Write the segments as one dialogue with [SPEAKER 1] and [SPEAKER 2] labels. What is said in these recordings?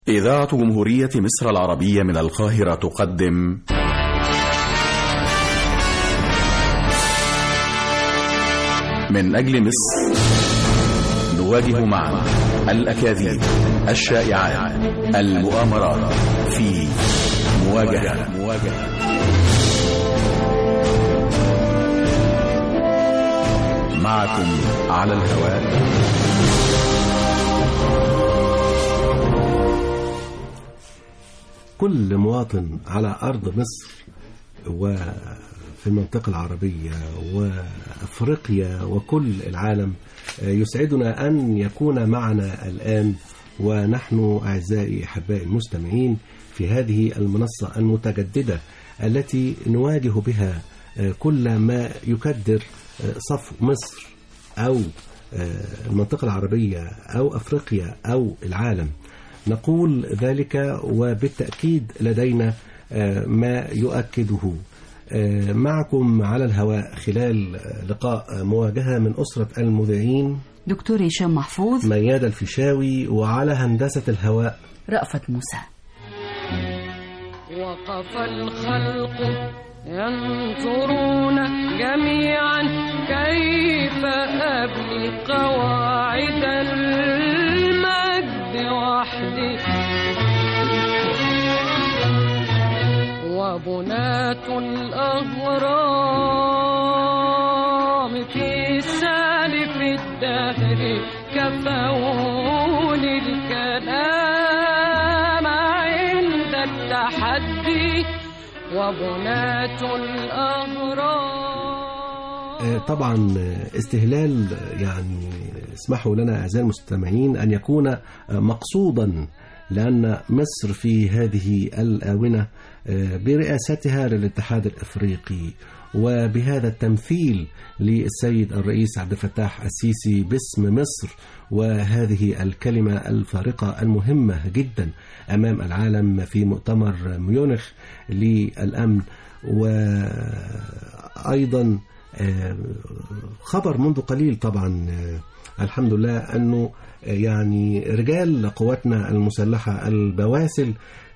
[SPEAKER 1] إذاعة جمهورية مصر العربية من القاهرة تقدم من أجل مصر نواجه معا الأكاذيب الشائعات المؤامرات في مواجهة مواجهة معكم على الهواء
[SPEAKER 2] كل مواطن على أرض مصر وفي المنطقة العربية وأفريقيا وكل العالم يسعدنا أن يكون معنا الآن ونحن أعزائي أحبائي المستمعين في هذه المنصة المتجددة التي نواجه بها كل ما يكدر صفو مصر أو المنطقة العربية أو أفريقيا أو العالم نقول ذلك وبالتأكيد لدينا ما يؤكده معكم على الهواء خلال لقاء مواجهة من أسرة المذيعين
[SPEAKER 3] دكتور هشام محفوظ
[SPEAKER 2] ميادة الفيشاوي وعلى هندسة الهواء
[SPEAKER 3] رأفت موسى
[SPEAKER 4] وقف الخلق ينظرون جميعا كيف أبني قواعد المجد وحدي وبناة الأهرام في سالف الدهر كفوني الكلام عند التحدي وبناة الأهرام
[SPEAKER 2] طبعا استهلال يعني اسمحوا لنا أعزائي المستمعين أن يكون مقصودا لأن مصر في هذه الآونة برئاستها للاتحاد الإفريقي وبهذا التمثيل للسيد الرئيس عبد الفتاح السيسي باسم مصر وهذه الكلمة الفارقة المهمة جدا أمام العالم في مؤتمر ميونخ للأمن وأيضا خبر منذ قليل طبعا الحمد لله أنه يعني رجال قواتنا المسلحة البواسل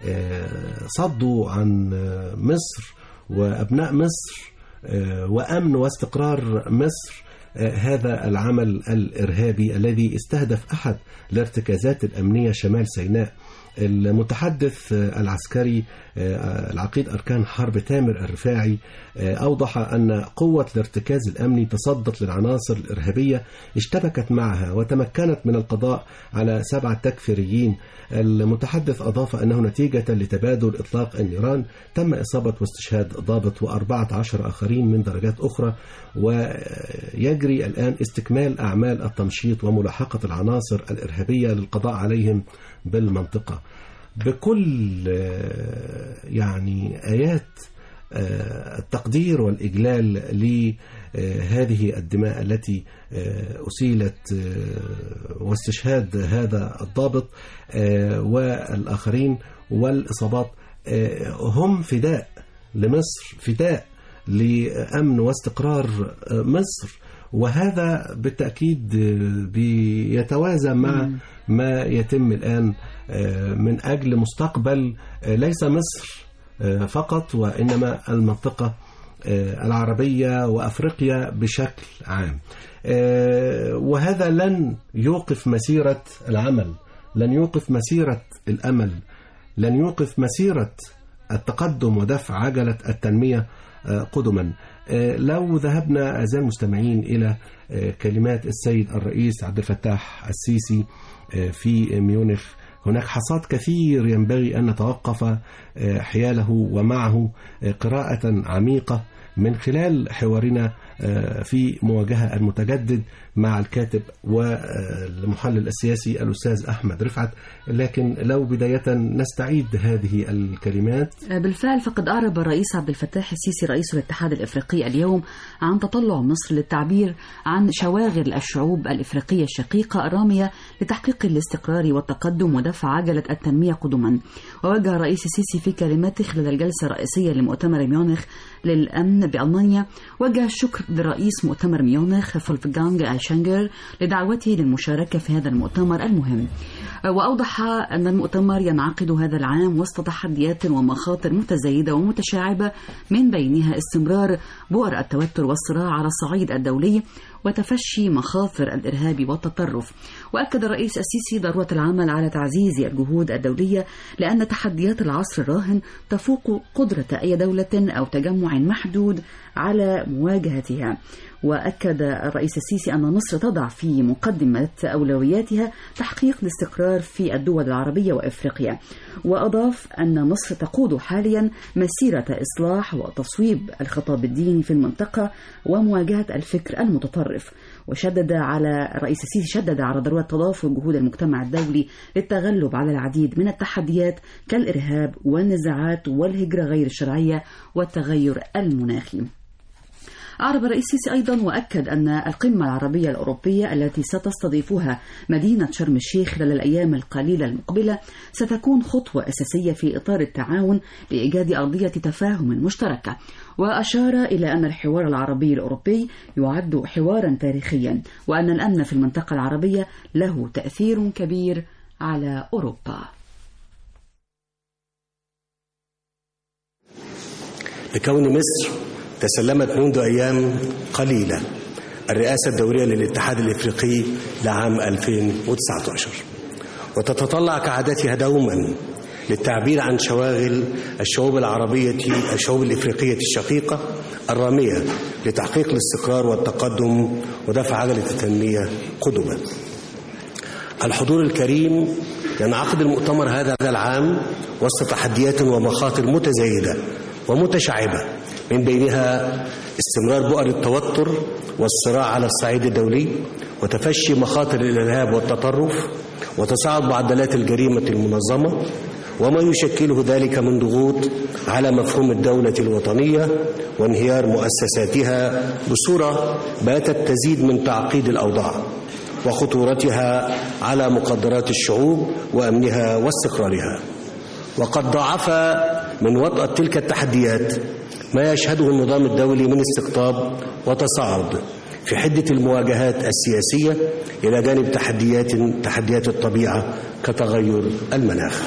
[SPEAKER 2] صدوا عن مصر وأبناء مصر وأمن واستقرار مصر هذا العمل الإرهابي الذي استهدف أحد الارتكازات الأمنية شمال سيناء المتحدث العسكري العقيد أركان حرب تامر الرفاعي أوضح أن قوة الارتكاز الأمني تصدت للعناصر الإرهابية اشتبكت معها وتمكنت من القضاء على سبعة تكفيريين المتحدث أضاف أنه نتيجة لتبادل إطلاق النيران تم إصابة واستشهاد ضابط وأربعة عشر آخرين من درجات أخرى ويجري الآن استكمال أعمال التمشيط وملاحقة العناصر الإرهابية للقضاء عليهم بالمنطقة بكل يعني آيات التقدير والإجلال لهذه الدماء التي أسيلت واستشهاد هذا الضابط والآخرين والإصابات هم فداء لمصر فداء لأمن واستقرار مصر وهذا بالتأكيد بيتوازى مع ما يتم الآن من أجل مستقبل ليس مصر فقط وإنما المنطقة العربية وأفريقيا بشكل عام وهذا لن يوقف مسيرة العمل لن يوقف مسيرة الأمل لن يوقف مسيرة التقدم ودفع عجلة التنمية قدما لو ذهبنا أعزائي المستمعين إلى كلمات السيد الرئيس عبد الفتاح السيسي في ميونخ هناك حصاد كثير ينبغي أن نتوقف حياله ومعه قراءة عميقة من خلال حوارنا في مواجهة المتجدد مع الكاتب والمحلل السياسي الأستاذ أحمد رفعت لكن لو بداية نستعيد هذه الكلمات
[SPEAKER 3] بالفعل فقد أعرب الرئيس عبد الفتاح السيسي رئيس الاتحاد الإفريقي اليوم عن تطلع مصر للتعبير عن شواغل الشعوب الإفريقية الشقيقة الرامية لتحقيق الاستقرار والتقدم ودفع عجلة التنمية قدما ووجه الرئيس السيسي في كلماته خلال الجلسة الرئيسية لمؤتمر ميونخ للأمن بألمانيا وجه الشكر لرئيس مؤتمر ميونخ فولفغانج شانجر لدعوته للمشاركة في هذا المؤتمر المهم وأوضح أن المؤتمر ينعقد هذا العام وسط تحديات ومخاطر متزايدة ومتشعبة من بينها استمرار بؤر التوتر والصراع على الصعيد الدولي وتفشي مخاطر الإرهاب والتطرف وأكد الرئيس السيسي ضرورة العمل على تعزيز الجهود الدولية لأن تحديات العصر الراهن تفوق قدرة أي دولة أو تجمع محدود على مواجهتها وأكد الرئيس السيسي أن مصر تضع في مقدمة أولوياتها تحقيق الاستقرار في الدول العربية وإفريقيا وأضاف أن مصر تقود حاليا مسيرة إصلاح وتصويب الخطاب الديني في المنطقة ومواجهة الفكر المتطرف وشدد على الرئيس السيسي شدد على ضرورة تضافر جهود المجتمع الدولي للتغلب على العديد من التحديات كالإرهاب والنزاعات والهجرة غير الشرعية والتغير المناخي أعرب الرئيس السيسي أيضا وأكد أن القمة العربية الأوروبية التي ستستضيفها مدينة شرم الشيخ خلال الأيام القليلة المقبلة ستكون خطوة أساسية في إطار التعاون لإيجاد أرضية تفاهم مشتركة وأشار إلى أن الحوار العربي الأوروبي يعد حوارا تاريخيا وأن الأمن في المنطقة العربية له تأثير كبير على أوروبا
[SPEAKER 5] لكون مصر تسلمت منذ أيام قليلة الرئاسة الدورية للاتحاد الإفريقي لعام 2019 وتتطلع كعادتها دوما للتعبير عن شواغل الشعوب العربية الشعوب الإفريقية الشقيقة الرامية لتحقيق الاستقرار والتقدم ودفع عجلة التنمية قدما الحضور الكريم ينعقد المؤتمر هذا العام وسط تحديات ومخاطر متزايدة ومتشعبة من بينها استمرار بؤر التوتر والصراع على الصعيد الدولي وتفشي مخاطر الإرهاب والتطرف وتصاعد معدلات الجريمة المنظمة وما يشكله ذلك من ضغوط على مفهوم الدولة الوطنية وانهيار مؤسساتها بصورة باتت تزيد من تعقيد الأوضاع وخطورتها على مقدرات الشعوب وأمنها واستقرارها وقد ضاعف من وطأة تلك التحديات ما يشهده النظام الدولي من استقطاب وتصاعد في حدة المواجهات السياسية إلى جانب تحديات تحديات الطبيعة كتغير المناخ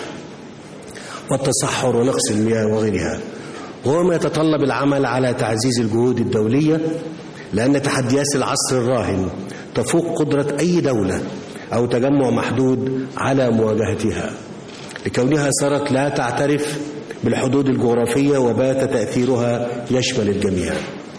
[SPEAKER 5] والتصحر ونقص المياه وغيرها وهو ما يتطلب العمل على تعزيز الجهود الدولية لأن تحديات العصر الراهن تفوق قدرة أي دولة أو تجمع محدود على مواجهتها لكونها صارت لا تعترف بالحدود الجغرافية وبات تأثيرها يشمل الجميع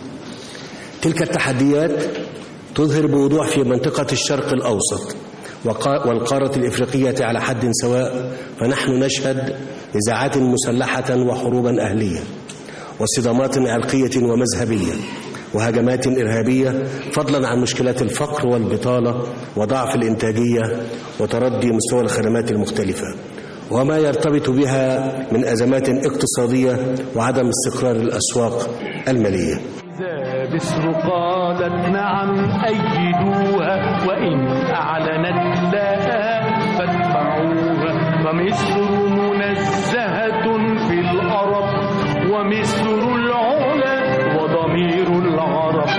[SPEAKER 5] تلك التحديات تظهر بوضوح في منطقة الشرق الأوسط والقارة الإفريقية على حد سواء فنحن نشهد نزاعات مسلحة وحروبا أهلية وصدامات عرقية ومذهبية وهجمات إرهابية فضلا عن مشكلات الفقر والبطالة وضعف الإنتاجية وتردي مستوى الخدمات المختلفة وما يرتبط بها من أزمات اقتصادية وعدم استقرار الأسواق المالية
[SPEAKER 6] إذا بسر قالت نعم أيدوها وإن أعلنت لها فاتبعوها فمصر منزهة في الأرب ومصر العلا وضمير العرب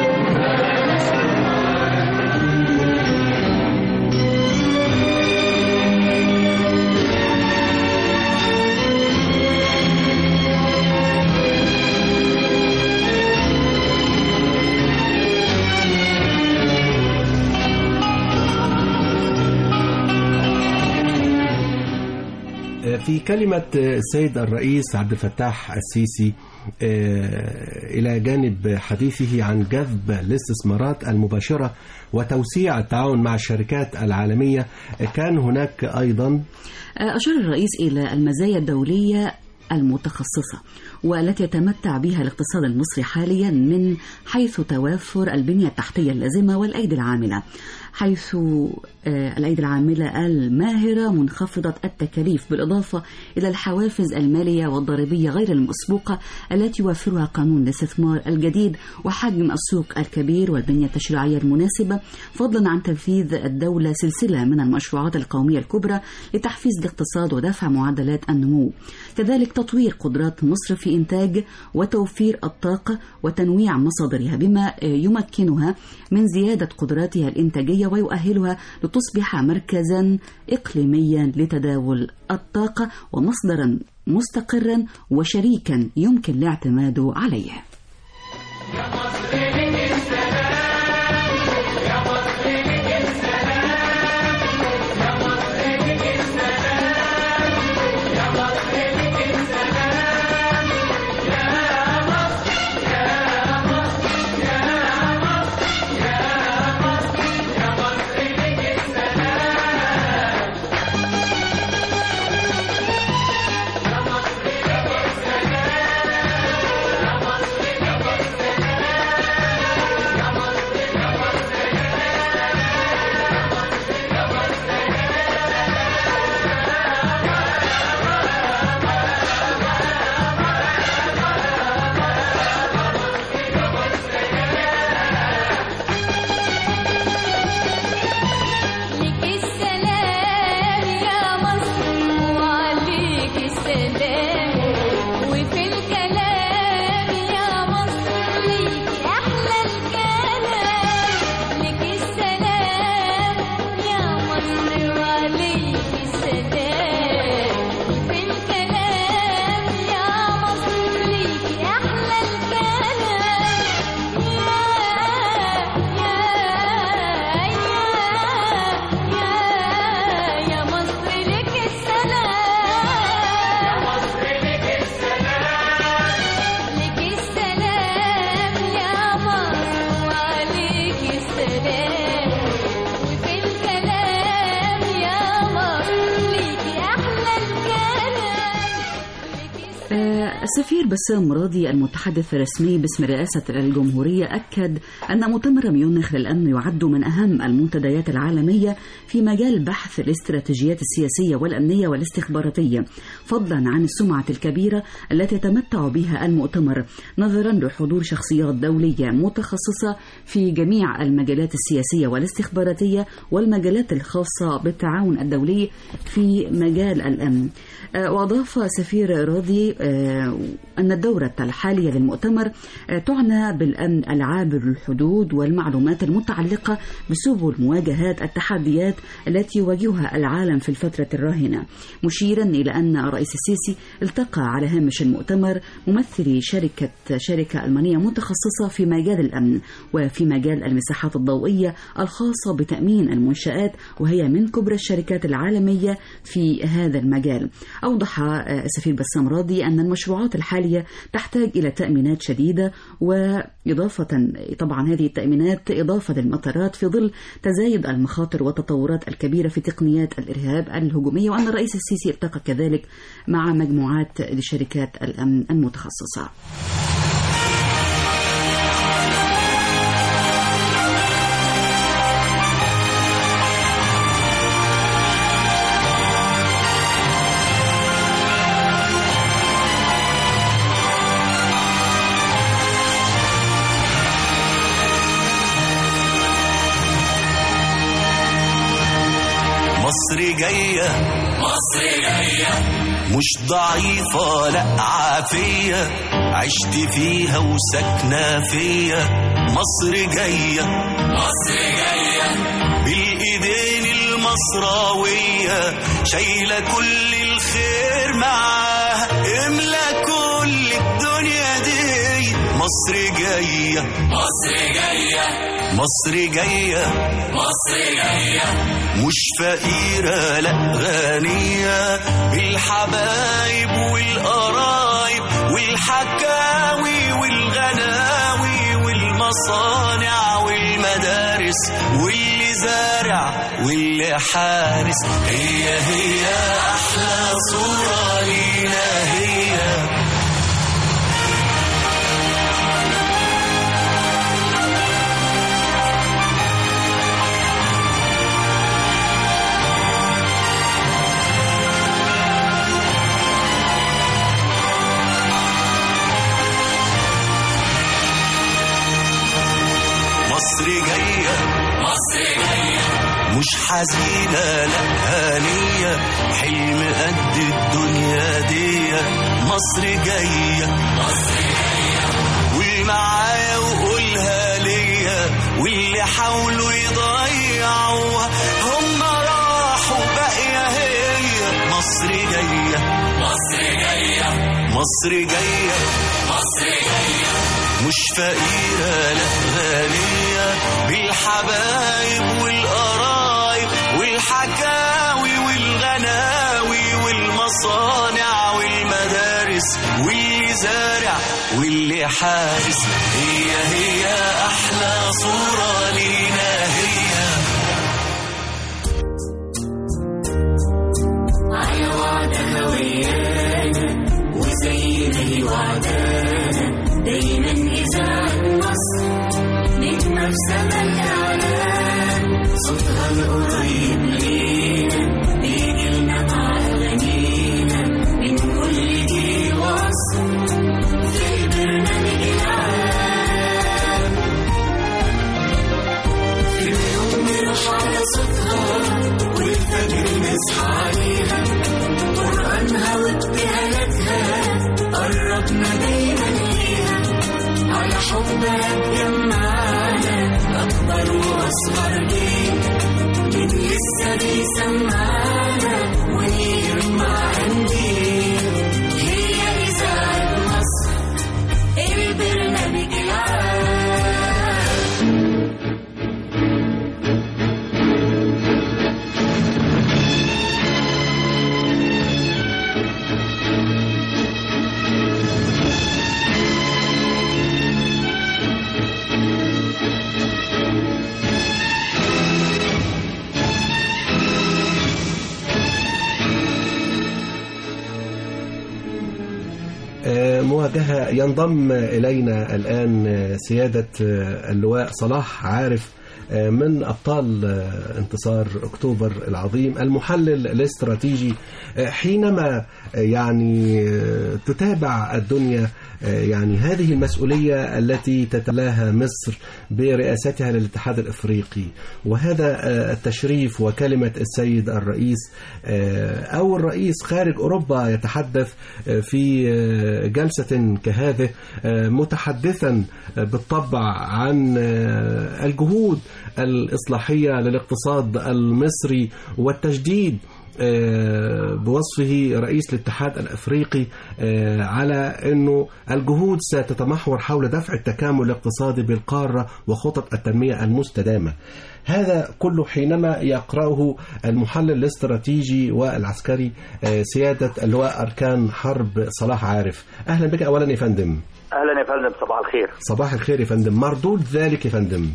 [SPEAKER 2] في كلمة السيد الرئيس عبد الفتاح السيسي إلى جانب حديثه عن جذب الاستثمارات المباشرة وتوسيع التعاون مع الشركات العالمية كان هناك أيضا
[SPEAKER 3] أشار الرئيس إلى المزايا الدولية المتخصصة والتي يتمتع بها الاقتصاد المصري حاليا من حيث توافر البنية التحتية اللازمة والأيدي العاملة حيث الأيدي العاملة الماهرة منخفضة التكاليف بالإضافة إلى الحوافز المالية والضريبية غير المسبوقة التي يوفرها قانون الاستثمار الجديد وحجم السوق الكبير والبنية التشريعية المناسبة فضلا عن تنفيذ الدولة سلسلة من المشروعات القومية الكبرى لتحفيز الاقتصاد ودفع معدلات النمو كذلك تطوير قدرات مصر في إنتاج وتوفير الطاقة وتنويع مصادرها بما يمكنها من زيادة قدراتها الإنتاجية الإفريقية ويؤهلها لتصبح مركزا إقليميا لتداول الطاقة ومصدرا مستقرا وشريكا يمكن الاعتماد عليه
[SPEAKER 7] لك السلام يا مصر وعليك السلام وفي الكلام يا مصر ليك أحلى الكلام لك السلام يا مصر وعليك السلام وفي الكلام يا مصر ليك أحلى الكلام يا يا يا يا مصر لك السلام يا مصر لك السلام لك السلام يا مصر وعليك السلام وفي الكلام يا مصر ليك أحلى الكلام
[SPEAKER 3] آه، السفير بسام راضي المتحدث الرسمي باسم رئاسة الجمهورية أكد أن مؤتمر ميونخ للأمن يعد من أهم المنتديات العالمية في مجال بحث الاستراتيجيات السياسية والأمنية والاستخباراتية فضلا عن السمعة الكبيرة التي يتمتع بها المؤتمر نظرا لحضور شخصيات دولية متخصصة في جميع المجالات السياسية والاستخباراتية والمجالات الخاصة بالتعاون الدولي في مجال الأمن آه، وأضاف سفير راضي آه، أن الدورة الحالية للمؤتمر آه، تعنى بالأمن العابر للحدود والمعلومات المتعلقة بسبل مواجهة التحديات التي يواجهها العالم في الفترة الراهنة مشيرا إلى أن الرئيس السيسي التقى على هامش المؤتمر ممثلي شركة شركة ألمانية متخصصة في مجال الأمن وفي مجال المساحات الضوئية الخاصة بتأمين المنشآت وهي من كبرى الشركات العالمية في هذا المجال أوضح آه، السفير بسام راضي أن المشروعات الحالية تحتاج إلى تأمينات شديدة وإضافة طبعا هذه التأمينات إضافة للمطارات في ظل تزايد المخاطر والتطورات الكبيرة في تقنيات الإرهاب الهجومية وأن الرئيس السيسي التقى كذلك مع مجموعات لشركات الأمن المتخصصة
[SPEAKER 8] مصر جاية مصر جاية مش ضعيفة لا عافية عشت فيها وسكنة فيا مصر جاية مصر جاية بالإيدين المصراوية شايلة كل الخير معاها املى كل الدنيا دي مصر جاية مصر جاية مصر جاية مصر جاية مش فقيرة لا غنية بالحبايب والقرايب والحكاوي والغناوي والمصانع والمدارس واللي زارع واللي حارس هي هي أحلى صورة لينا هي مصر جاية مصر جاية مش حزينة لا هانية حلم قد الدنيا دي مصر جاية مصر جاية قول معايا وقولها ليا واللي حاولوا يضيع مصر جاية مصر جاية مش فقيرة لا غنية بالحبايب والقرايب والحكاوي والغناوي والمصانع والمدارس واللي زارع واللي حارس هي هي أحلى صورة لينا هي
[SPEAKER 9] على وعدها ويانا وزي ما هي وعدانا دايما إذاعة مصر نجمة في سما الإعلام صوتها القريب لينا بيجيلنا مع أغانينا من كل جيل وعصر في البرنامج العام في اليوم نروح على صوتها والفجر نصحى عليها قرآنها وابتهالاتها قربنا دايما ليها على حبها اتجمعنا أكبر وأصغر جيل مين لسه بيسمعنا ونجمع قنديل هي إذاعة مصر البرنامج العام
[SPEAKER 2] آه، مواجهة ينضم إلينا الآن آه، سيادة آه، اللواء صلاح عارف آه، من أبطال آه، انتصار أكتوبر العظيم المحلل الاستراتيجي آه، حينما آه، يعني آه، تتابع الدنيا آه، يعني هذه المسؤولية التي تتلاها مصر برئاستها للاتحاد الإفريقي وهذا آه، التشريف وكلمة السيد الرئيس آه، أو الرئيس خارج أوروبا يتحدث آه، في آه، جلسة كهذه آه، متحدثا آه، بالطبع عن آه، الجهود الإصلاحية للاقتصاد المصري والتجديد آه، بوصفه رئيس الاتحاد الافريقي آه، على انه الجهود ستتمحور حول دفع التكامل الاقتصادي بالقاره وخطط التنميه المستدامه. هذا كله حينما يقراه المحلل الاستراتيجي والعسكري آه، سياده اللواء اركان حرب صلاح عارف. اهلا بك اولا يا فندم.
[SPEAKER 10] اهلا يا فندم صباح الخير
[SPEAKER 2] صباح الخير يا فندم. مردود ذلك يا فندم.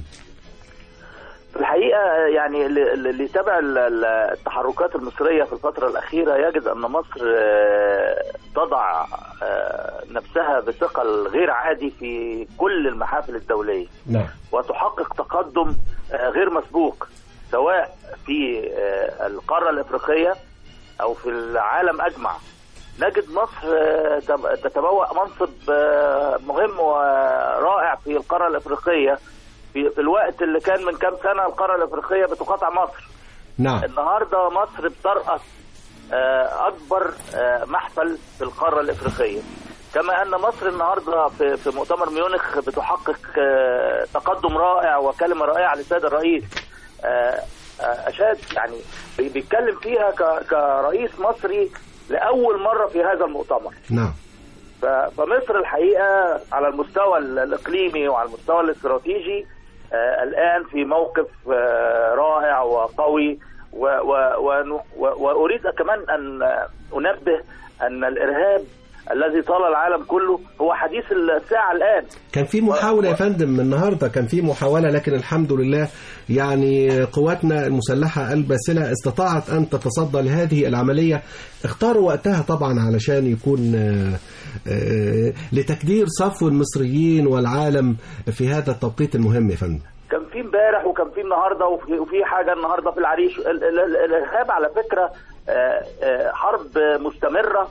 [SPEAKER 10] في الحقيقه يعني اللي اللي يتابع ال- ال- التحركات المصريه في الفتره الاخيره يجد ان مصر آه، تضع آه، نفسها بثقل غير عادي في كل المحافل الدوليه
[SPEAKER 2] نعم.
[SPEAKER 10] وتحقق تقدم آه، غير مسبوق سواء في آه، القاره الافريقيه او في العالم اجمع نجد مصر آه، تب- تتبوأ منصب آه، مهم ورائع في القاره الافريقيه في, في الوقت اللي كان من كام سنه القاره الافريقيه بتقاطع مصر
[SPEAKER 2] نعم.
[SPEAKER 10] النهارده مصر بترأس آه، اكبر آه، محفل في القاره الافريقيه كما ان مصر النهارده في في مؤتمر ميونخ بتحقق آه، تقدم رائع وكلمه رائعه للسيد الرئيس آه، آه، اشاد يعني بي- بيتكلم فيها ك- كرئيس مصري لاول مره في هذا المؤتمر
[SPEAKER 2] نعم.
[SPEAKER 10] ف- فمصر الحقيقه على المستوى ال- الاقليمي وعلى المستوى الاستراتيجي آه، الان في موقف آه، رائع وقوي و- و- ون- و- واريد كمان ان آه، انبه ان الارهاب الذي طال العالم كله هو حديث الساعه الان
[SPEAKER 2] كان في محاولة يا فندم النهاردة كان في محاولة لكن الحمد لله يعني قواتنا المسلحة الباسلة استطاعت أن تتصدى لهذه العملية اختاروا وقتها طبعا علشان يكون آه، آه، لتكدير صفو المصريين والعالم في هذا التوقيت المهم يا فندم
[SPEAKER 10] كان في امبارح وكان في النهارده وفي, وفي حاجه النهارده في العريش ال- ال- ال- الارهاب على فكره آه، آه، حرب مستمره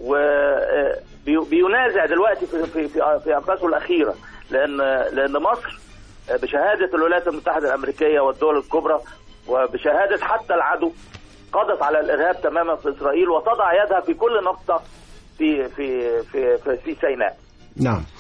[SPEAKER 10] وبينازع دلوقتي في في في, في انفاسه الاخيره لان لان مصر آه، بشهاده الولايات المتحده الامريكيه والدول الكبرى وبشهاده حتى العدو قضت على الارهاب تماما في اسرائيل وتضع يدها في كل نقطه في في في في, في سيناء
[SPEAKER 2] نعم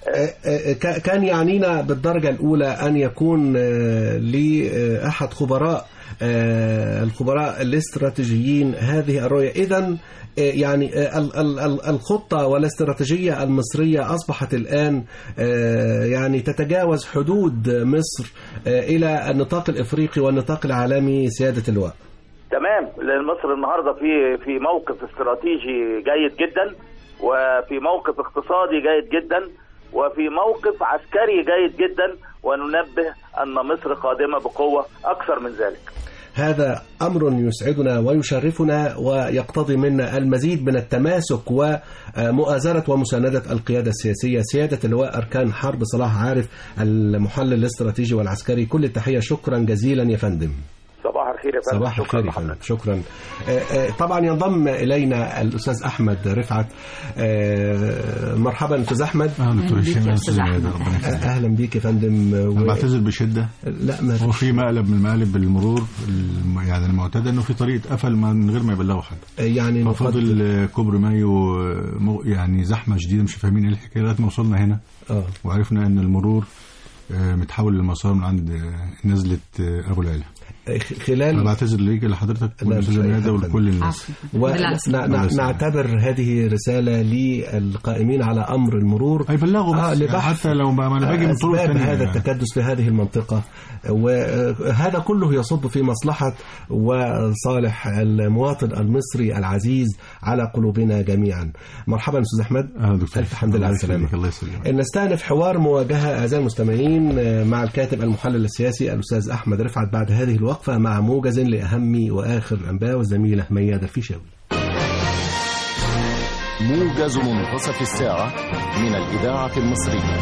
[SPEAKER 2] آه، آه، ك- كان يعنينا بالدرجة الأولى أن يكون آه، لأحد خبراء آه، الخبراء الاستراتيجيين هذه الرؤية إذا يعني آه، ال- ال- ال- الخطة والاستراتيجية المصرية أصبحت الآن آه، يعني تتجاوز حدود مصر آه، إلى النطاق الإفريقي والنطاق العالمي سيادة اللواء
[SPEAKER 10] تمام لان مصر النهارده في في موقف استراتيجي جيد جدا وفي موقف اقتصادي جيد جدا وفي موقف عسكري جيد جدا وننبه ان مصر قادمه بقوه اكثر من ذلك
[SPEAKER 2] هذا أمر يسعدنا ويشرفنا ويقتضي منا المزيد من التماسك ومؤازرة ومساندة القيادة السياسية سيادة اللواء أركان حرب صلاح عارف المحلل الاستراتيجي والعسكري كل التحية شكرا جزيلا يا فندم
[SPEAKER 10] صباح الخير يا فندم
[SPEAKER 2] صباح الخير يا فندم شكرا آه، آه، طبعا ينضم إلينا الأستاذ أحمد رفعت آه، مرحبا أستاذ أحمد
[SPEAKER 11] اهلا دكتور
[SPEAKER 3] بيك يا
[SPEAKER 11] هشام
[SPEAKER 3] أستاذ
[SPEAKER 11] أستاذ
[SPEAKER 3] أحمد.
[SPEAKER 11] ميادة، ربنا يخليك
[SPEAKER 2] أهلا بيك يا فندم
[SPEAKER 11] انا
[SPEAKER 2] و...
[SPEAKER 11] بعتذر بشده
[SPEAKER 2] لا ما
[SPEAKER 11] هو في مقلب من مقالب المرور الم- يعني المعتاده انه في طريق اتقفل من غير ما يبلغوا حد
[SPEAKER 2] يعني نفضل
[SPEAKER 11] ففضل آه، كوبري مايو آه، مو- يعني زحمه شديده مش فاهمين ايه الحكايه لغايه ما وصلنا هنا
[SPEAKER 2] آه.
[SPEAKER 11] وعرفنا ان المرور آه، متحول للمسار من عند آه، نزله آه، ابو العلا انا
[SPEAKER 2] خلال
[SPEAKER 11] بعتذر ليك لحضرتك
[SPEAKER 2] لا، مش
[SPEAKER 11] والاستاذ
[SPEAKER 2] أي
[SPEAKER 11] ميادة
[SPEAKER 2] حد.
[SPEAKER 11] ولكل الناس
[SPEAKER 3] بالعكس.
[SPEAKER 2] ونعتبر هذه رسالة للقائمين على أمر المرور
[SPEAKER 11] هيبلغوا
[SPEAKER 2] آه،
[SPEAKER 11] بس
[SPEAKER 2] لبحث
[SPEAKER 11] يعني حتى لو ما ما انا باجي من طرق
[SPEAKER 2] أسباب
[SPEAKER 11] ثانيه
[SPEAKER 2] هذا
[SPEAKER 11] يعني.
[SPEAKER 2] التكدس في هذه المنطقة وهذا كله يصب في مصلحة وصالح المواطن المصري العزيز على قلوبنا جميعا مرحبا أستاذ أحمد
[SPEAKER 11] آه، دكتور
[SPEAKER 2] ألف حمد لله على
[SPEAKER 11] الله يسلمك،
[SPEAKER 2] السلامة
[SPEAKER 11] الله يسلمك
[SPEAKER 2] نستأنف حوار مواجهة أعزائي المستمعين مع الكاتب المحلل السياسي الأستاذ أحمد رفعت بعد هذه الوقفة مع موجز لأهم وآخر الأنباء والزميلة ميادة الفيشاوي
[SPEAKER 12] موجز منتصف الساعة من الإذاعة المصرية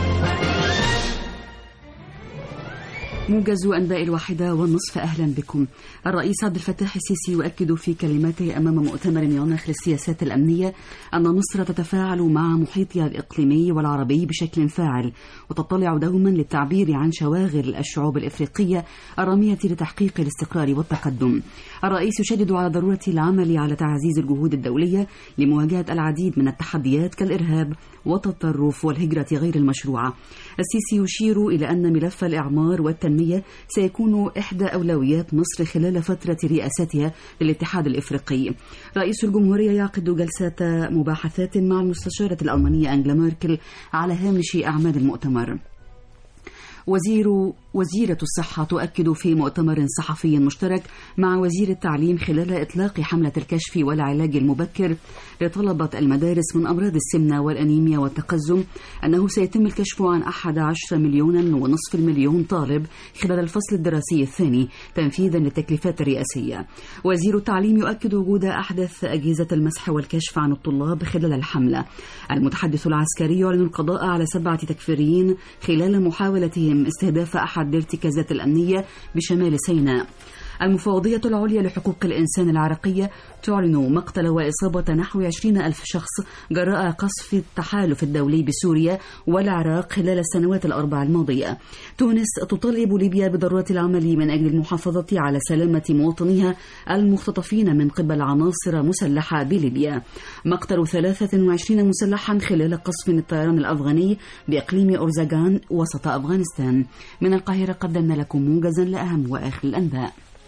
[SPEAKER 3] موجز أنباء الواحدة والنصف أهلا بكم الرئيس عبد الفتاح السيسي يؤكد في كلماته أمام مؤتمر ميونخ للسياسات الأمنية أن مصر تتفاعل مع محيطها الإقليمي والعربي بشكل فاعل وتطلع دوما للتعبير عن شواغل الشعوب الإفريقية الرامية لتحقيق الاستقرار والتقدم الرئيس يشدد على ضرورة العمل على تعزيز الجهود الدولية لمواجهة العديد من التحديات كالإرهاب والتطرف والهجرة غير المشروعة السيسي يشير إلى أن ملف الإعمار والتنمية سيكون إحدى أولويات مصر خلال فترة رئاستها للاتحاد الإفريقي رئيس الجمهورية يعقد جلسات مباحثات مع المستشارة الألمانية أنجلا ميركل على هامش أعمال المؤتمر وزير وزيرة الصحة تؤكد في مؤتمر صحفي مشترك مع وزير التعليم خلال إطلاق حملة الكشف والعلاج المبكر لطلبة المدارس من أمراض السمنة والأنيميا والتقزم أنه سيتم الكشف عن 11 مليونا ونصف المليون طالب خلال الفصل الدراسي الثاني تنفيذا للتكليفات الرئاسية وزير التعليم يؤكد وجود أحدث أجهزة المسح والكشف عن الطلاب خلال الحملة المتحدث العسكري يعلن القضاء على سبعة تكفيريين خلال محاولتهم استهداف أحد الارتكازات الأمنية بشمال سيناء المفوضية العليا لحقوق الإنسان العراقية تعلن مقتل وإصابة نحو 20 ألف شخص جراء قصف التحالف الدولي بسوريا والعراق خلال السنوات الأربع الماضية تونس تطالب ليبيا بضرورة العمل من أجل المحافظة على سلامة مواطنيها المختطفين من قبل عناصر مسلحة بليبيا مقتل 23 مسلحا خلال قصف الطيران الأفغاني بإقليم أورزاغان وسط أفغانستان من القاهرة قدمنا لكم موجزا لأهم وآخر الأنباء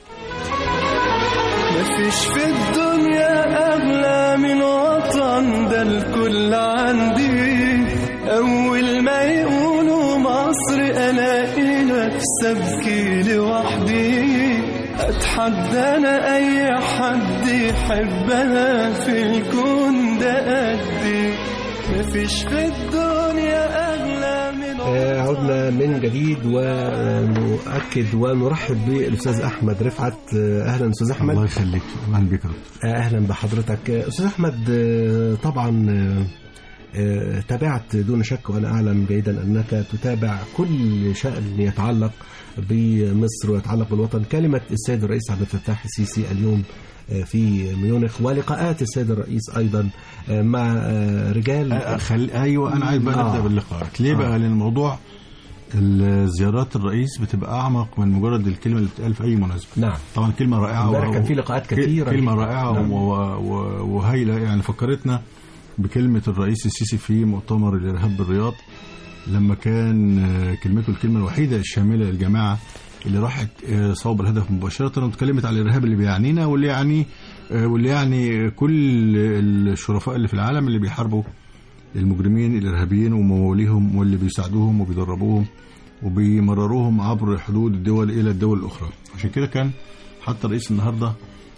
[SPEAKER 9] مفيش في الدنيا أغلى من وطن ده الكل عندي أول ما يقولوا مصر ألاقي نفسي أبكي لوحدي أتحدى أنا أي حد يحبها في الكون ده قدي مفيش في الدنيا أغلى من
[SPEAKER 2] آه، عدنا من جديد ونؤكد ونرحب بالأستاذ أحمد رفعت آه، أهلا أستاذ أحمد
[SPEAKER 11] الله يخليك اهلا بك يا دكتور
[SPEAKER 2] أهلا بحضرتك أستاذ أحمد آه، طبعا آه، آه، تابعت دون شك وأنا أعلم جيدا أنك تتابع كل شأن يتعلق بمصر ويتعلق بالوطن كلمة السيد الرئيس عبد الفتاح السيسي اليوم آه، في ميونخ ولقاءات السيد الرئيس أيضا آه، مع آه، رجال
[SPEAKER 11] آه، خل... ايوه انا عايز بقى
[SPEAKER 2] آه.
[SPEAKER 11] نبدا باللقاءات ليه
[SPEAKER 2] آه.
[SPEAKER 11] بقى لان الموضوع الزيارات الرئيس بتبقى اعمق من مجرد الكلمه اللي بتتقال في اي مناسبه
[SPEAKER 2] نعم
[SPEAKER 11] طبعا كلمه رائعه
[SPEAKER 2] امبارح
[SPEAKER 11] و-
[SPEAKER 2] كان في لقاءات كثيرة
[SPEAKER 11] كلمه رائعه
[SPEAKER 2] نعم.
[SPEAKER 11] و... و... وهايله يعني فكرتنا بكلمه الرئيس السيسي في مؤتمر الارهاب بالرياض لما كان آه، كلمته الكلمة الوحيدة الشاملة للجماعة اللي راحت آه، صوب الهدف مباشرة واتكلمت على الإرهاب اللي بيعنينا واللي يعني آه، واللي يعني كل الشرفاء اللي في العالم اللي بيحاربوا المجرمين الإرهابيين ومواليهم واللي بيساعدوهم وبيدربوهم وبيمرروهم عبر حدود الدول إلى الدول الأخرى عشان كده كان حتى الرئيس النهاردة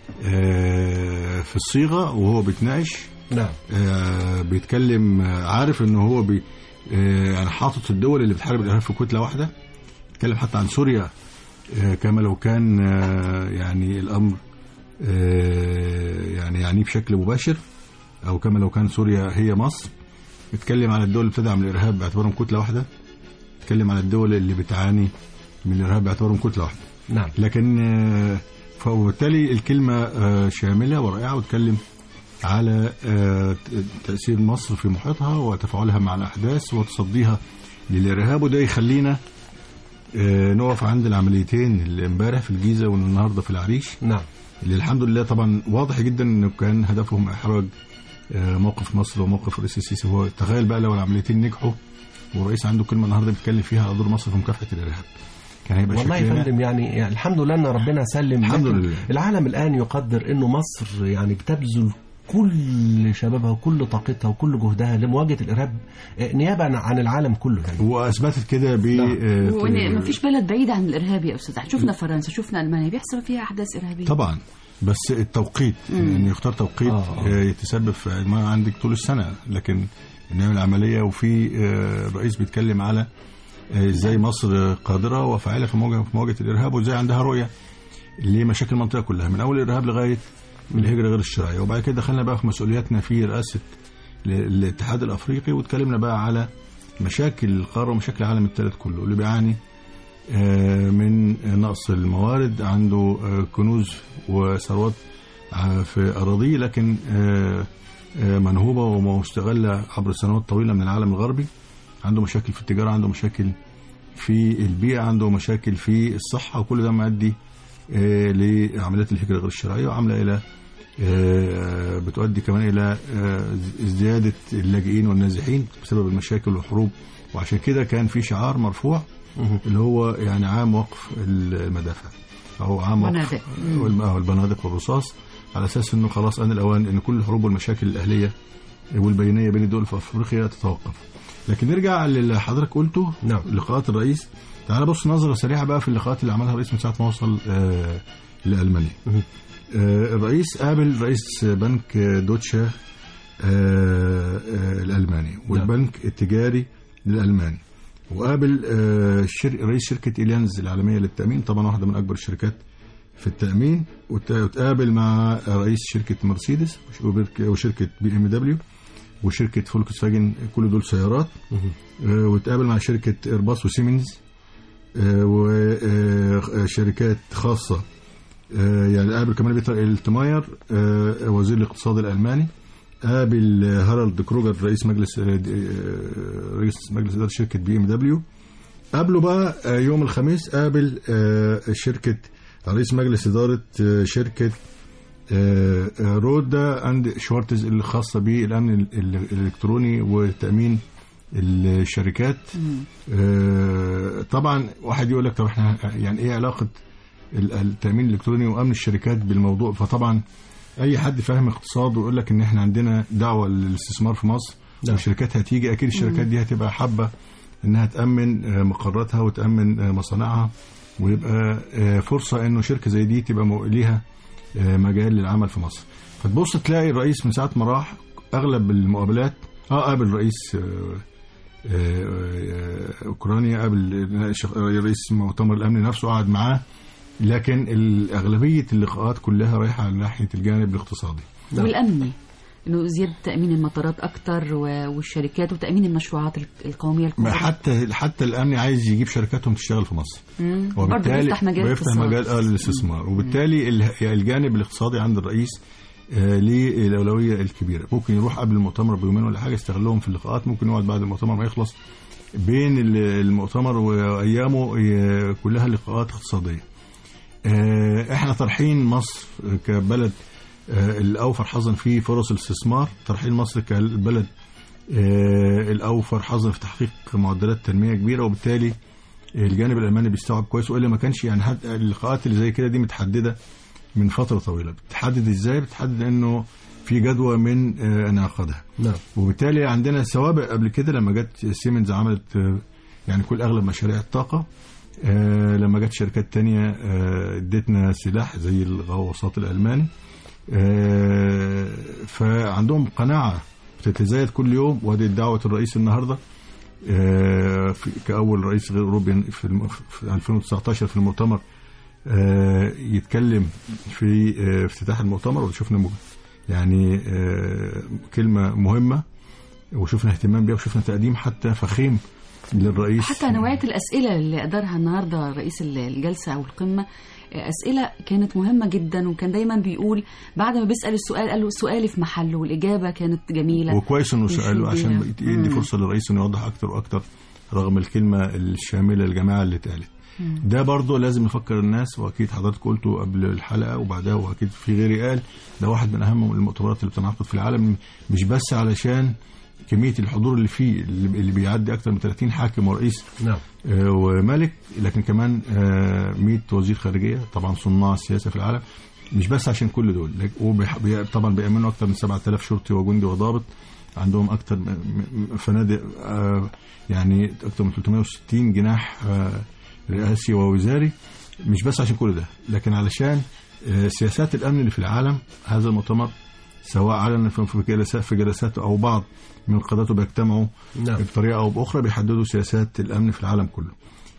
[SPEAKER 11] آه، في الصيغة وهو بيتناقش
[SPEAKER 2] نعم
[SPEAKER 11] آه، بيتكلم آه، عارف ان هو بي آه، يعني حاطط الدول اللي بتحارب الارهاب في كتله واحده اتكلم حتى عن سوريا آه، كما لو كان آه، يعني الامر آه، يعني يعني بشكل مباشر او كما لو كان سوريا هي مصر اتكلم عن الدول اللي بتدعم الارهاب باعتبارهم كتله واحده اتكلم عن الدول اللي بتعاني من الارهاب باعتبارهم كتله واحده
[SPEAKER 2] نعم
[SPEAKER 11] لكن آه، فبالتالي الكلمة آه، شاملة ورائعة وتكلم على آه، تأثير مصر في محيطها وتفاعلها مع الأحداث وتصديها للإرهاب وده يخلينا آه، نقف عند العمليتين اللي امبارح في الجيزة والنهاردة في العريش
[SPEAKER 2] نعم
[SPEAKER 11] اللي الحمد لله طبعا واضح جدا انه كان هدفهم احراج آه، موقف مصر وموقف الرئيس السيسي هو تخيل بقى لو العمليتين نجحوا والرئيس عنده كلمه النهارده بيتكلم فيها على دور مصر في مكافحه الارهاب كان هيبقى
[SPEAKER 2] والله يا
[SPEAKER 11] شكلنا-
[SPEAKER 2] فندم يعني, يعني الحمد لله ان ربنا سلم
[SPEAKER 11] الحمد
[SPEAKER 2] لكن
[SPEAKER 11] لله.
[SPEAKER 2] العالم الان يقدر انه مصر يعني بتبذل كل شبابها وكل طاقتها وكل جهدها لمواجهه الارهاب آه، نيابه عن العالم كله يعني
[SPEAKER 11] واثبتت كده ب آه،
[SPEAKER 3] وان ما فيش بلد بعيد عن الارهاب يا استاذ أحمد. شفنا فرنسا شفنا المانيا بيحصل فيها احداث ارهابيه
[SPEAKER 11] طبعا بس التوقيت
[SPEAKER 3] مم.
[SPEAKER 11] ان يختار توقيت
[SPEAKER 2] آه.
[SPEAKER 11] آه. يتسبب في ما عندك طول السنه لكن نعمل عمليه وفي آه، الرئيس بيتكلم على آه، ازاي مصر قادره وفاعله في مواجهه في مواجهه الارهاب وازاي عندها رؤيه لمشاكل المنطقه كلها من اول الارهاب لغايه الهجره غير الشرعيه وبعد كده دخلنا بقى في مسؤولياتنا في رئاسه ال- الاتحاد الافريقي واتكلمنا بقى على مشاكل القاره ومشاكل العالم الثالث كله اللي بيعاني آه، من نقص الموارد عنده آه، كنوز وثروات آه، في أراضيه لكن آه، آه، منهوبة ومستغلة عبر سنوات طويلة من العالم الغربي عنده مشاكل في التجارة عنده مشاكل في البيئة عنده مشاكل في الصحة وكل ده مؤدي آه، لعمليات الهجرة غير الشرعية وعاملة إلى آه، بتؤدي كمان إلى آه، زيادة اللاجئين والنازحين بسبب المشاكل والحروب وعشان كده كان في شعار مرفوع اللي هو يعني عام وقف المدافع او عام وقف
[SPEAKER 3] بنادق.
[SPEAKER 11] والم- آه، البنادق والرصاص على اساس انه خلاص ان الاوان ان كل الحروب والمشاكل الاهليه والبينيه بين الدول في افريقيا تتوقف لكن نرجع للي حضرتك قلته
[SPEAKER 2] نعم.
[SPEAKER 11] لقاءات الرئيس تعال بص نظره سريعه بقى في اللقاءات اللي عملها الرئيس من ساعه ما وصل آه لالمانيا آه الرئيس قابل رئيس بنك دوتشا آه آه الالماني والبنك التجاري الالماني وقابل آه شر... رئيس شركه اليانز العالميه للتامين طبعا واحده من اكبر الشركات في التامين وت- وتقابل مع رئيس شركه مرسيدس وبرك- وشركه بي ام دبليو وشركه فولكس فاجن كل دول سيارات آه، وتقابل مع شركه ايرباص وسيمنز وشركات خاصه آه، يعني قابل كمان بيتر التماير آه، وزير الاقتصاد الالماني قابل آه، هارالد كروجر رئيس مجلس آه، د- آه، رئيس مجلس اداره شركه بي ام دبليو قابله بقى آه، يوم الخميس قابل آه، شركه رئيس مجلس اداره آه، شركه آه، آه، رودا اند شوارتز اللي خاصه بالامن ال- ال- الالكتروني وتامين الشركات آه، طبعا واحد يقول لك طب احنا يعني ايه علاقه ال- التامين الالكتروني وامن الشركات بالموضوع فطبعا اي حد فاهم اقتصاد ويقول لك ان احنا عندنا دعوه للاستثمار في مصر
[SPEAKER 2] نعم.
[SPEAKER 11] والشركات هتيجي اكيد الشركات دي هتبقى حابه انها تامن آه، مقراتها وتامن آه، مصانعها ويبقى آه، فرصه انه شركه زي دي تبقى مو- ليها آه، مجال للعمل في مصر فتبص تلاقي الرئيس من ساعه ما راح اغلب المقابلات اه قابل رئيس آه، آه، آه، اوكرانيا قابل رئيس المؤتمر الامني نفسه قعد معاه لكن اغلبيه اللقاءات كلها رايحه على ناحيه الجانب الاقتصادي
[SPEAKER 3] والامني انه زياده تامين المطارات اكتر و- والشركات وتامين المشروعات القوميه
[SPEAKER 11] ما
[SPEAKER 3] الكبرى
[SPEAKER 11] حتى حتى الامن عايز يجيب شركاتهم تشتغل في مصر
[SPEAKER 3] مم. برضه
[SPEAKER 11] وبالتالي
[SPEAKER 3] بيفتح مجال
[SPEAKER 11] بيفتح
[SPEAKER 3] اقتصاد.
[SPEAKER 11] مجال اه للاستثمار وبالتالي ال- الجانب الاقتصادي عند الرئيس آه ليه الاولويه الكبيره ممكن يروح قبل المؤتمر بيومين ولا حاجه يستغلهم في اللقاءات ممكن يقعد بعد المؤتمر ما يخلص بين ال- المؤتمر وايامه ي- كلها لقاءات اقتصاديه آه، احنا طرحين مصر كبلد آه، الاوفر حظا في فرص الاستثمار طرحين مصر كبلد آه، الاوفر حظا في تحقيق معدلات تنميه كبيره وبالتالي الجانب الالماني بيستوعب كويس والا ما كانش يعني حد اللقاءات اللي زي كده دي متحدده من فتره طويله بتحدد ازاي بتحدد انه في جدوى من آه، انعقادها
[SPEAKER 2] نعم
[SPEAKER 11] وبالتالي عندنا سوابق قبل كده لما جت سيمنز عملت آه، يعني كل اغلب مشاريع الطاقه آه، لما جت شركات تانية آه، ادتنا سلاح زي الغواصات الالماني آه، فعندهم قناعه بتتزايد كل يوم وهذه دعوه الرئيس النهارده آه، في- كاول رئيس غير اوروبي في الم- في 2019 في المؤتمر آه، يتكلم في آه، افتتاح المؤتمر وشفنا مج- يعني آه، كلمه مهمه وشفنا اهتمام بيها وشفنا تقديم حتى فخيم للرئيس
[SPEAKER 3] حتى نوعية الأسئلة اللي أدارها النهاردة رئيس الجلسة أو القمة أسئلة كانت مهمة جدا وكان دايما بيقول بعد ما بيسأل السؤال قال له سؤالي في محله والإجابة كانت جميلة
[SPEAKER 11] وكويس انه ساله عشان
[SPEAKER 3] يفيدنا.
[SPEAKER 11] يدي
[SPEAKER 3] مم.
[SPEAKER 11] فرصه للرئيس انه يوضح اكتر واكتر رغم الكلمه الشامله للجماعه اللي اتقالت
[SPEAKER 3] مم.
[SPEAKER 11] ده برضه لازم نفكر الناس واكيد حضرتك قلته قبل الحلقه وبعدها واكيد في غيري قال ده واحد من اهم المؤتمرات اللي بتنعقد في العالم مش بس علشان كميه الحضور اللي فيه اللي اللي بيعدي اكتر من 30 حاكم ورئيس
[SPEAKER 2] نعم
[SPEAKER 11] آه، وملك لكن كمان آه، 100 وزير خارجيه طبعا صناع السياسه في العالم مش بس عشان كل دول لك- وبيح- بي- طبعا بيأمنوا اكتر من 7000 شرطي وجندي وضابط عندهم اكتر م- م- فنادق آه، يعني اكتر من 360 جناح آه، رئاسي ووزاري مش بس عشان كل ده لكن علشان آه، سياسات الامن اللي في العالم هذا المؤتمر سواء علنا في في جلسات في جلسات او بعض من قادته بيجتمعوا
[SPEAKER 2] نعم.
[SPEAKER 11] بطريقه او باخرى بيحددوا سياسات الامن في العالم كله.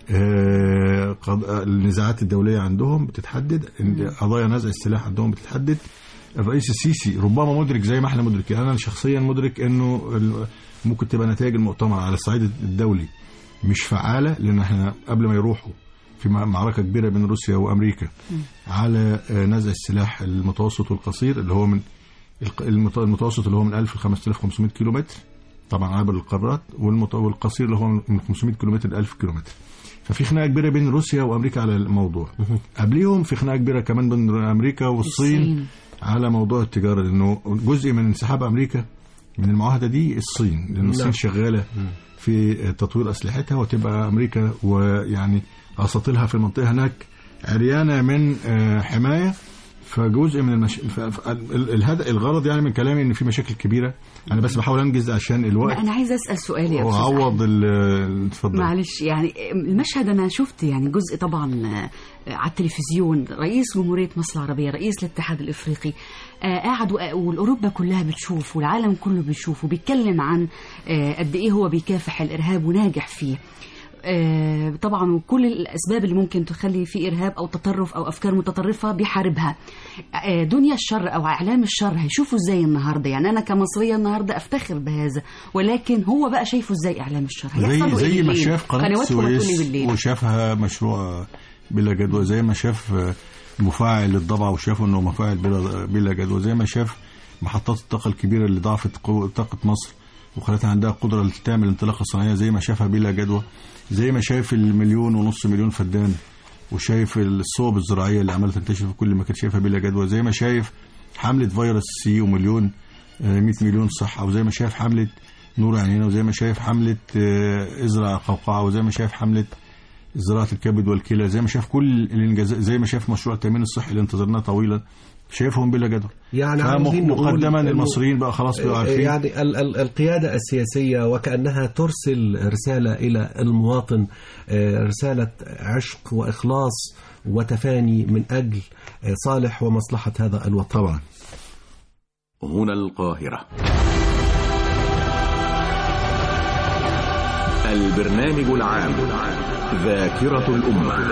[SPEAKER 11] آه، قض- آه، النزاعات الدوليه عندهم بتتحدد إن قضايا نزع السلاح عندهم بتتحدد الرئيس السيسي ربما مدرك زي ما احنا مدركين انا شخصيا مدرك انه ال- ممكن تبقى نتائج المؤتمر على الصعيد الدولي مش فعاله لان احنا قبل ما يروحوا في مع- معركه كبيره بين روسيا وامريكا على آه، نزع السلاح المتوسط والقصير اللي هو من الق- المت- المتوسط اللي هو من 1000 ل 5500 كيلو متر طبعا عبر القارات والمت- والقصير اللي هو من 500 كيلو متر ل 1000 كيلو متر ففي خناقه كبيره بين روسيا وامريكا على الموضوع قبليهم في خناقه كبيره كمان بين امريكا والصين
[SPEAKER 3] الصين.
[SPEAKER 11] على موضوع التجاره لانه جزء من انسحاب امريكا من المعاهده دي الصين لان الصين
[SPEAKER 2] نعم.
[SPEAKER 11] شغاله في تطوير اسلحتها وتبقى امريكا ويعني اساطيلها في المنطقه هناك عريانه من آه، حمايه فجزء من المش... ف... ف... ال- الهدف الغرض يعني من كلامي ان في مشاكل كبيره انا بس بحاول انجز عشان الوقت
[SPEAKER 3] لا أنا عايزة أسأل سؤال يا أستاذ
[SPEAKER 11] واعوض ال- اتفضل
[SPEAKER 3] معلش يعني المشهد انا شفت يعني جزء طبعا آه، على التلفزيون رئيس جمهوريه مصر العربيه رئيس الاتحاد الافريقي آه، قاعد وأ- والاوروبا كلها بتشوف والعالم كله بيشوف وبيتكلم عن آه، قد ايه هو بيكافح الارهاب وناجح فيه آه، طبعا وكل الاسباب اللي ممكن تخلي في ارهاب او تطرف او افكار متطرفه بيحاربها آه، دنيا الشر او اعلام الشر هيشوفوا ازاي النهارده يعني انا كمصريه النهارده افتخر بهذا ولكن هو بقى شايفه ازاي اعلام الشر هيحصل له
[SPEAKER 11] زي
[SPEAKER 3] إيه
[SPEAKER 11] زي ما
[SPEAKER 3] بالليل؟
[SPEAKER 11] شاف قناه
[SPEAKER 3] قنواتهم هتقول لي
[SPEAKER 11] السويس
[SPEAKER 3] بالليل
[SPEAKER 11] وشافها مشروع بلا جدوى زي ما شاف مفاعل للضبع وشافوا انه مفاعل بلا بلا جدوى زي ما شاف محطات الطاقه الكبيره اللي ضاعفت قوة طاقه مصر وخلتها عندها قدره اللي تعمل انطلاقه صناعيه زي ما شافها بلا جدوى زي ما شاف المليون ونص مليون فدان وشايف الصوب الزراعيه اللي عماله تنتشر في كل مكان شايفها بلا جدوى زي ما شايف حمله فيروس سي ومليون آه، 100 مليون صحه وزي ما شايف حمله نور عينينا وزي ما شايف حمله آه، ازرع قوقعه وزي ما شايف حمله زراعه الكبد والكلى زي ما شاف كل الانجازات زي ما شاف مشروع التامين الصحي اللي انتظرناه طويلا شايفهم بلا جدوى
[SPEAKER 2] يعني عاوزين نقول
[SPEAKER 11] مقدما
[SPEAKER 2] إنه-
[SPEAKER 11] المصريين بقى خلاص بقوا عارفين
[SPEAKER 2] يعني ال- ال- القيادة السياسية وكأنها ترسل رسالة إلى المواطن آه، رسالة عشق وإخلاص وتفاني من أجل آه، صالح ومصلحة هذا الوطن
[SPEAKER 11] طبعا
[SPEAKER 1] هنا القاهرة البرنامج العام ذاكرة الأمة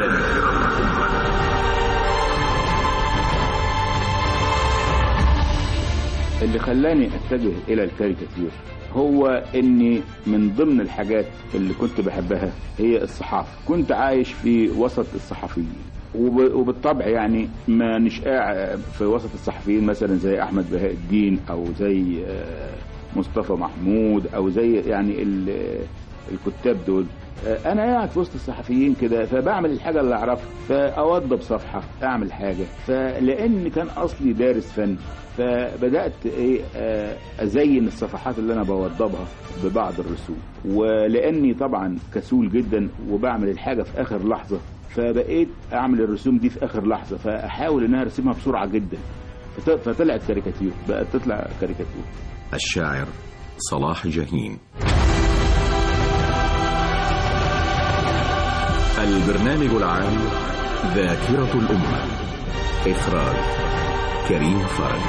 [SPEAKER 13] اللي خلاني اتجه الى الكاريكاتير هو اني من ضمن الحاجات اللي كنت بحبها هي الصحافه كنت عايش في وسط الصحفيين وب- وبالطبع يعني ما نش قاعد في وسط الصحفيين مثلا زي احمد بهاء الدين او زي آه، مصطفى محمود او زي يعني ال- الكتاب دول آه، انا قاعد في وسط الصحفيين كده فبعمل الحاجه اللي اعرفها فاوضب صفحه اعمل حاجه فلان كان اصلي دارس فن فبدات ايه آه، ازين الصفحات اللي انا بوضبها ببعض الرسوم ولاني طبعا كسول جدا وبعمل الحاجه في اخر لحظه فبقيت اعمل الرسوم دي في اخر لحظه فاحاول ان انا ارسمها بسرعه جدا فط- فطلعت كاريكاتير بقت تطلع كاريكاتير
[SPEAKER 1] الشاعر صلاح جاهين البرنامج العام ذاكرة الأمة إخراج كريم فرج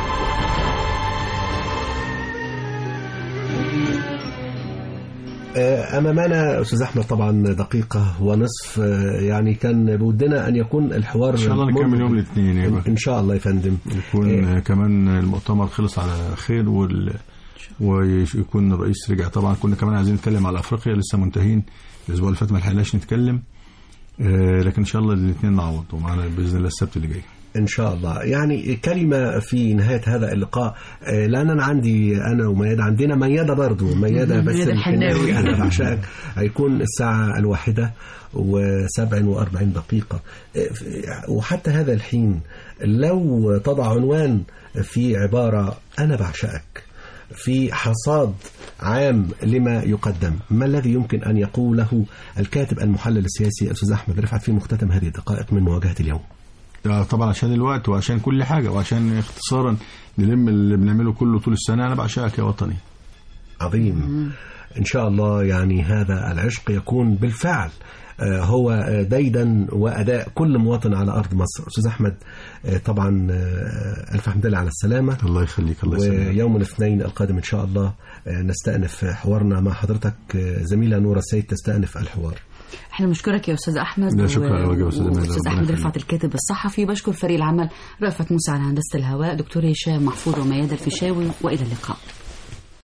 [SPEAKER 2] آه، أمامنا أستاذ أحمد طبعا دقيقة ونصف آه، يعني كان بودنا أن يكون الحوار
[SPEAKER 11] ان شاء الله نكمل
[SPEAKER 2] ممتع.
[SPEAKER 11] يوم الاثنين يبقى
[SPEAKER 2] إن شاء الله يا فندم
[SPEAKER 11] يكون آه، كمان المؤتمر خلص على خير وال ويكون الرئيس رجع طبعا كنا كمان عايزين نتكلم على افريقيا لسه منتهين الاسبوع اللي فات ما لحقناش نتكلم آه، لكن ان شاء الله الاثنين نعوض ومعنا باذن الله السبت اللي جاي
[SPEAKER 2] إن شاء الله يعني كلمة في نهاية هذا اللقاء آه، لأن أنا عندي أنا وميادة عندنا ميادة برضو ميادة بس
[SPEAKER 3] ميادة الحناوي.
[SPEAKER 2] أنا بعشقك هيكون الساعة الواحدة وسبع وأربعين دقيقة آه، وحتى هذا الحين لو تضع عنوان في عبارة أنا بعشقك في حصاد عام لما يقدم ما الذي يمكن أن يقوله الكاتب المحلل السياسي الأستاذ أحمد رفعت في مختتم هذه الدقائق من مواجهة اليوم
[SPEAKER 11] آه، طبعا عشان الوقت وعشان كل حاجه وعشان اختصارا نلم اللي بنعمله كله طول السنه انا بعشقك يا وطني
[SPEAKER 2] عظيم إن شاء الله يعني هذا العشق يكون بالفعل آه، هو آه، ديدا وأداء كل مواطن على أرض مصر أستاذ أحمد آه، طبعا آه، ألف حمد لله على السلامة
[SPEAKER 11] الله يخليك الله يسلمك
[SPEAKER 2] ويوم الاثنين القادم إن شاء الله آه، نستأنف حوارنا مع حضرتك آه، زميلة نورة السيد تستأنف الحوار
[SPEAKER 3] احنا بنشكرك يا استاذ احمد
[SPEAKER 11] لا، شكرا على واجب يا أستاذ أمال.
[SPEAKER 3] استاذ
[SPEAKER 11] ربنا
[SPEAKER 3] احمد
[SPEAKER 11] يخليك.
[SPEAKER 3] رفعت الكاتب الصحفي بشكر فريق العمل رأفت موسى على هندسه الهواء دكتور هشام محفوظ وميادة الفيشاوي والى اللقاء